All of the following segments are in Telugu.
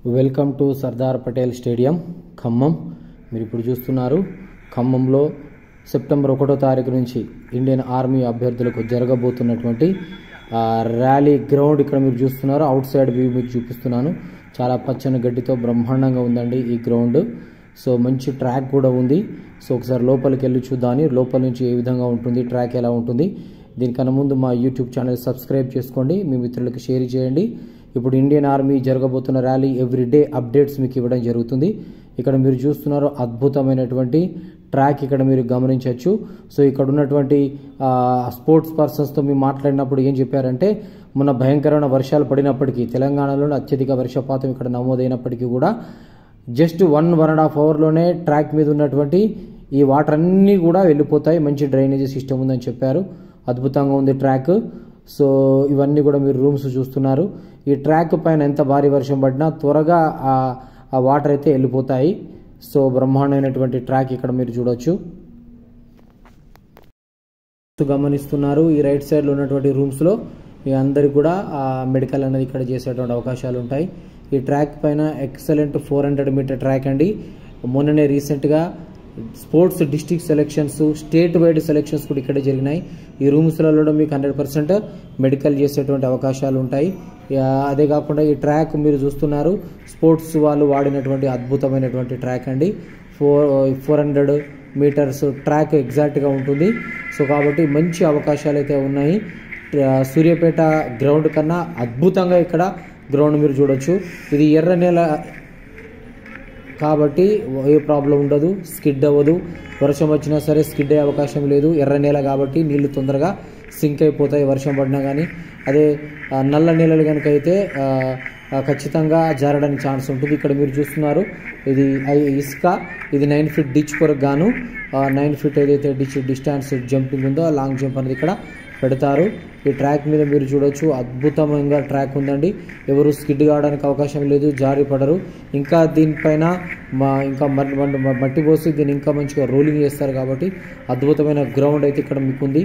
welcome to Sardar Patel stadium Khammam మీరు ఇప్పుడు చూస్తున్నారు ఖమ్మంలో సెప్టెంబర్ ఒకటో తారీఖు నుంచి ఇండియన్ ఆర్మీ అభ్యర్థులకు జరగబోతున్నటువంటి ఆ, ర్యాలీ గ్రౌండ్ ఇక్కడ మీరు చూస్తున్నారు అవుట్ సైడ్ వ్యూ మీకు చూపిస్తున్నాను చాలా పచ్చని గడ్డితో బ్రహ్మాండంగా ఉందండి ఈ గ్రౌండ్ సో మంచి ట్రాక్ కూడా ఉంది సో ఒకసారి లోపలికి వెళ్ళి చూద్దామని లోపల నుంచి ఏ విధంగా ఉంటుంది ట్రాక్ ఎలా ఉంటుంది దీనికన్నా ముందు మా యూట్యూబ్ ఛానల్ సబ్స్క్రైబ్ చేసుకోండి మీ మిత్రులకు షేర్ చేయండి ఇప్పుడు ఇండియన్ ఆర్మీ జరగబోతున్న ర్యాలీ ఎవ్రీడే అప్డేట్స్ మీకు ఇవ్వడం జరుగుతుంది ఇక్కడ మీరు చూస్తున్నారు అద్భుతమైనటువంటి ట్రాక్ ఇక్కడ మీరు గమనించవచ్చు సో ఇక్కడ ఉన్నటువంటి ఆ, స్పోర్ట్స్ పర్సన్స్తో మేము మాట్లాడినప్పుడు ఏం చెప్పారంటే మొన్న భయంకరమైన వర్షాలు పడినప్పటికీ తెలంగాణలో అత్యధిక వర్షపాతం ఇక్కడ నమోదైనప్పటికీ కూడా just one one and half అవర్లోనే ట్రాక్ మీద ఉన్నటువంటి ఈ వాటర్ అన్నీ కూడా వెళ్ళిపోతాయి మంచి డ్రైనేజీ సిస్టమ్ ఉందని చెప్పారు అద్భుతంగా ఉంది ట్రాక్ సో ఇవన్నీ కూడా మీరు రూమ్స్ చూస్తున్నారు ఈ ట్రాక్ పైన ఎంత భారీ వర్షం పడినా త్వరగా ఆ ఆ వాటర్ అయితే వెళ్ళిపోతాయి సో బ్రహ్మాండమైనటువంటి ట్రాక్ ఇక్కడ మీరు చూడొచ్చు గమనిస్తున్నారు ఈ రైట్ సైడ్లో ఉన్నటువంటి రూమ్స్లో మీ అందరికి కూడా ఆ మెడికల్ అనేది ఇక్కడ చేసేటువంటి అవకాశాలు ఉంటాయి ఈ ట్రాక్ పైన excellent four hundred metre track అండి మొన్ననే రీసెంట్గా sports district selections state wide selections కూడా ఇక్కడే జరిగినాయి ఈ రూమ్స్లలో కూడా మీకు హండ్రెడ్ పర్సెంట్ మెడికల్ చేసేటువంటి అవకాశాలు ఉంటాయి ఇక అదే కాకుండా ఈ ట్రాక్ మీరు చూస్తున్నారు స్పోర్ట్స్ వాళ్ళు వాడినటువంటి అద్భుతమైనటువంటి ట్రాక్ అండి four four hundred metres track ఎగ్జాక్ట్గా ఉంటుంది సో కాబట్టి మంచి అవకాశాలు అయితే ఉన్నాయి ఆ, సూర్యాపేట గ్రౌండ్ కన్నా అద్భుతంగా ఇక్కడ గ్రౌండ్ మీరు చూడొచ్చు ఇది ఎర్ర నేల కాబట్టి ఏ ప్రాబ్లం ఉండదు స్కిడ్ అవ్వదు వర్షం వచ్చినా సరే స్కిడ్ అయ్యే అవకాశం లేదు ఎర్ర నేల కాబట్టి నీళ్లు తొందరగా సింక్ అయిపోతాయి వర్షం పడినా కానీ అదే ఆ, నల్ల నీళ్ళలు కనుక అయితే ఆ, ఆ, ఖచ్చితంగా జారడానికి ఛాన్స్ ఉంటుంది ఇక్కడ మీరు చూస్తున్నారు ఇది ఐ- ఇసుక ఇది నైన్ ఫీట్ డిచ్ కొరకు గాను నైన్ ఫీట్ ఏదైతే డిచ్ డిస్టెన్స్ జంపింగ్ ఉందో ఆ లాంగ్ జంప్ అనేది ఇక్కడ పెడతారు ఈ ట్రాక్ మీద మీరు చూడొచ్చు అద్భుతంగా ట్రాక్ ఉందండి ఎవరు స్కిడ్ కావడానికి అవకాశం లేదు జారి పడరు ఇంకా దీనిపైన మా ఇంకా మట్టి మట్టి- మట్టి పోసి దీన్ని ఇంకా మంచిగా రోలింగ్ చేస్తారు కాబట్టి అద్భుతమైన గ్రౌండ్ అయితే ఇక్కడ మీకు ఉంది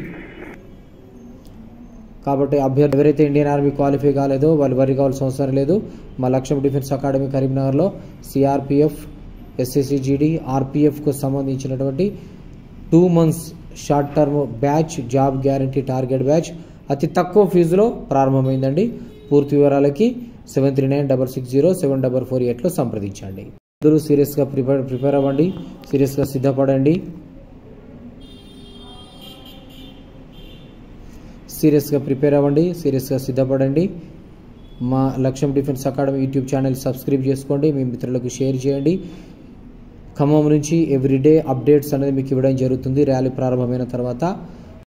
కాబట్టి అభ్యర్థి ఎవరైతే ఇండియన్ ఆర్మీ క్వాలిఫై కాలేదో వాళ్ళు వరి కావాల్సిన అవసరం లేదు మా లక్ష్యం డిఫెన్స్ అకాడమీ కరీంనగర్లో సిఆర్పిఎఫ్ ఎస్ఎస్సిజిడి ఆర్పిఎఫ్కు సంబంధించినటువంటి two months short term batch job guarantee target batch అతి తక్కువ ఫీజులో ప్రారంభమైందండి పూర్తి వివరాలకి seven three nine double six zero seven double four ఎయిట్లో సంప్రదించండి అందరూ సీరియస్గా ప్రిపేర్ ప్రిపేర్ అవ్వండి సీరియస్గా సిద్ధపడండి సీరియస్గా ప్రిపేర్ అవ్వండి సీరియస్గా సిద్ధపడండి మా లక్ష్యం defence academy YouTube channel subscribe చేసుకోండి మీ మిత్రులకు షేర్ చేయండి ఖమ్మం నుంచి ఎవ్రీడే అప్డేట్స్ అనేది మీకు ఇవ్వడం జరుగుతుంది ర్యాలీ ప్రారంభమైన తర్వాత